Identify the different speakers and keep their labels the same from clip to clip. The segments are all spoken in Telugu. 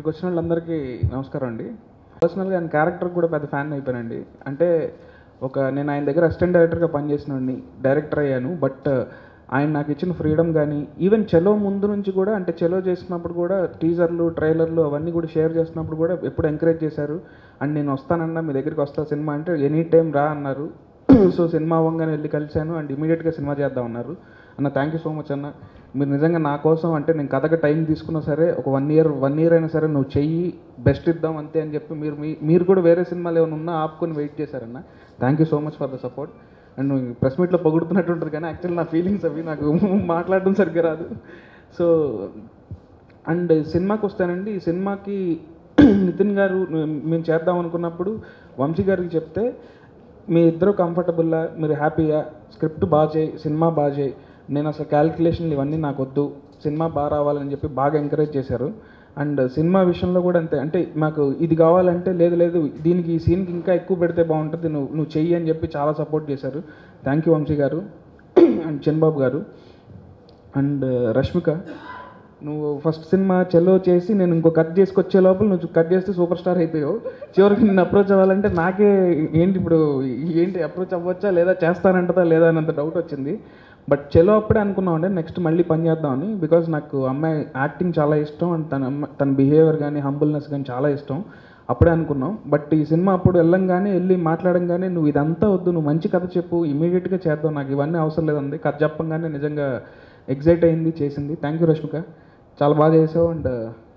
Speaker 1: ఇక్కడికి వచ్చిన వాళ్ళందరికీ నమస్కారం అండి పర్సనల్గా ఆయన క్యారెక్టర్ కూడా పెద్ద ఫ్యాన్ అయిపోయానండి అంటే ఒక నేను ఆయన దగ్గర అసిస్టెంట్ డైరెక్టర్గా పనిచేసినోడిని డైరెక్టర్ అయ్యాను బట్ ఆయన నాకు ఇచ్చిన ఫ్రీడమ్ కానీ ఈవెన్ చెలో ముందు నుంచి కూడా అంటే చెలో చేసినప్పుడు కూడా టీజర్లు ట్రైలర్లు అవన్నీ కూడా షేర్ చేసినప్పుడు కూడా ఎప్పుడు ఎంకరేజ్ చేశారు అండ్ నేను వస్తానన్నా మీ దగ్గరికి వస్తా సినిమా అంటే ఎనీ టైం రా అన్నారు సో సినిమా అవ్వగానే వెళ్ళి కలిశాను అండ్ ఇమీడియట్గా సినిమా చేద్దాం అన్నారు అన్న థ్యాంక్ యూ సో మచ్ అన్న మీరు నిజంగా నా కోసం అంటే నేను కథగా టైం తీసుకున్నా సరే ఒక వన్ ఇయర్ వన్ ఇయర్ అయినా సరే నువ్వు చెయ్యి బెస్ట్ ఇద్దాం అంతే అని చెప్పి మీరు మీ- మీరు కూడా వేరే సినిమాలు ఏమైనా ఉన్నా ఆపుకొని వెయిట్ చేశారన్న thank you so much for the support and నువ్వు ప్రెస్ మీట్లో పొగుడుతున్నట్టు ఉంటుంది కానీ యాక్చువల్లీ నా ఫీలింగ్స్ అవి నాకు మాట్లాడడం సరిగ్గా రాదు సో అండ్ సినిమాకి వస్తానండి ఈ సినిమాకి నితిన్ గారు మేము చేద్దాం అనుకున్నప్పుడు వంశీ గారికి చెప్తే మీ ఇద్దరు కంఫర్టబుల్లా మీరు హ్యాపీయా స్క్రిప్ట్ బాగా చేయి సినిమా బాగా చేయి నేను అసలు క్యాలిక్యులేషన్లు ఇవన్నీ నాకు వద్దు సినిమా బాగా రావాలని చెప్పి బాగా ఎంకరేజ్ చేశారు అండ్ సినిమా విషయంలో కూడా అంతే అంటే మాకు ఇది కావాలంటే లేదు లేదు దీనికి ఈ సీన్కి ఇంకా ఎక్కువ పెడితే బాగుంటుంది నువ్వు నువ్వు చెయ్యి అని చెప్పి చాలా సపోర్ట్ చేశారు థ్యాంక్ యూ వంశీ గారు అండ్ చంద్రబాబు గారు అండ్ రష్మిక నువ్వు ఫస్ట్ సినిమా చెల్లో చేసి నేను ఇంకో కట్ చేసుకొచ్చే లోపల నువ్వు కట్ చేస్తే సూపర్ స్టార్ అయిపోయావు చివరికి నిన్ను అప్రోచ్ అవ్వాలంటే నాకే ఏంటి ఇప్పుడు ఏంటి అప్రోచ్ అవ్వచ్చా లేదా చేస్తానంటదా లేదా అన్నంత డౌట్ వచ్చింది బట్ చెలో అప్పుడే అనుకున్నాం అంటే నెక్స్ట్ మళ్ళీ పని చేద్దామని బికాజ్ నాకు అమ్మాయి యాక్టింగ్ చాలా ఇష్టం అండ్ తన అమ్మ తన బిహేవియర్ కానీ హంబుల్నెస్ కానీ చాలా ఇష్టం అప్పుడే అనుకున్నాం బట్ ఈ సినిమా అప్పుడు వెళ్ళంగానే వెళ్ళి మాట్లాడంగానే నువ్వు ఇదంతా వద్దు నువ్వు మంచి కథ చెప్పు ఇమీడియట్గా చేద్దాం నాకు ఇవన్నీ అవసరం లేదండి కథ చెప్పంగానే నిజంగా ఎగ్జైట్ అయింది చేసింది థ్యాంక్ యూ రష్మిక చాలా బాగా చేసావు అండ్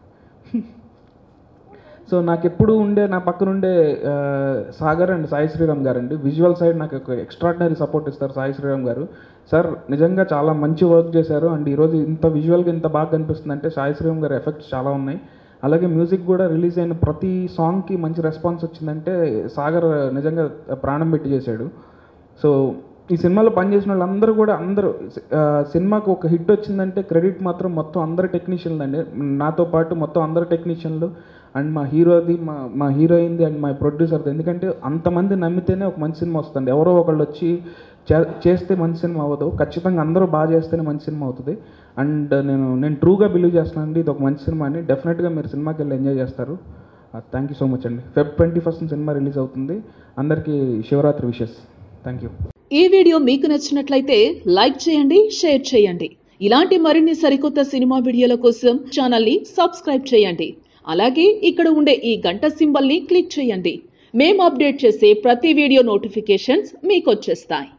Speaker 1: సో నాకు ఎప్పుడు ఉండే నా పక్కన ఉండే ఆ, సాగర్ అండ్ సాయి శ్రీరామ్ గారు అండి విజువల్ సైడ్ నాకు ఒక ఎక్స్ట్రాడినరీ సపోర్ట్ ఇస్తారు సాయి శ్రీరామ్ గారు సార్ నిజంగా చాలా మంచి వర్క్ చేశారు అండ్ ఈరోజు ఇంత విజువల్గా ఇంత బాగా కనిపిస్తుంది అంటే సాయి శ్రీరామ్ గారి ఎఫెక్ట్స్ చాలా ఉన్నాయి అలాగే మ్యూజిక్ కూడా రిలీజ్ అయిన ప్రతి సాంగ్కి మంచి రెస్పాన్స్ వచ్చిందంటే సాగర్ నిజంగా ప్రాణం పెట్టి చేశాడు సో ఈ సినిమాలో పనిచేసిన వాళ్ళందరూ కూడా అందరూ ఆ, సినిమాకు ఒక హిట్ వచ్చిందంటే క్రెడిట్ మాత్రం మొత్తం అందరు టెక్నీషియన్లు అండి నాతో పాటు మొత్తం అందరు టెక్నీషియన్లు అండ్ మా హీరోది మా మా హీరోయిన్ది అండ్ మా ప్రొడ్యూసర్ది ఎందుకంటే అంతమంది నమ్మితేనే ఒక మంచి సినిమా వస్తుంది ఎవరో ఒకళ్ళు వచ్చి చే- చేస్తే మంచి సినిమా అవ్వదు ఖచ్చితంగా అందరూ బాగా చేస్తేనే మంచి సినిమా అవుతుంది అండ్ నేను నేను ట్రూగా బిలీవ్ చేస్తున్నానండి ఇది ఒక మంచి సినిమా అని డెఫినెట్గా మీరు సినిమాకి వెళ్ళి ఎంజాయ్ చేస్తారు థ్యాంక్ యూ సో మచ్ అండి Feb twenty first cinema release అవుతుంది అందరికీ శివరాత్రి విషెస్ థ్యాంక్ యూ
Speaker 2: ఈ వీడియో మీకు నచ్చినట్లయితే లైక్ చేయండి షేర్ చేయండి ఇలాంటి మరిన్ని సరికొత్త సినిమా వీడియోల కోసం ఛానల్ని సబ్స్క్రైబ్ చేయండి అలాగే ఇక్కడ ఉండే ఈ గంట సింబల్ని క్లిక్ చేయండి మేము అప్డేట్ చేసే ప్రతి వీడియో నోటిఫికేషన్స్ మీకు వచ్చేస్తాయి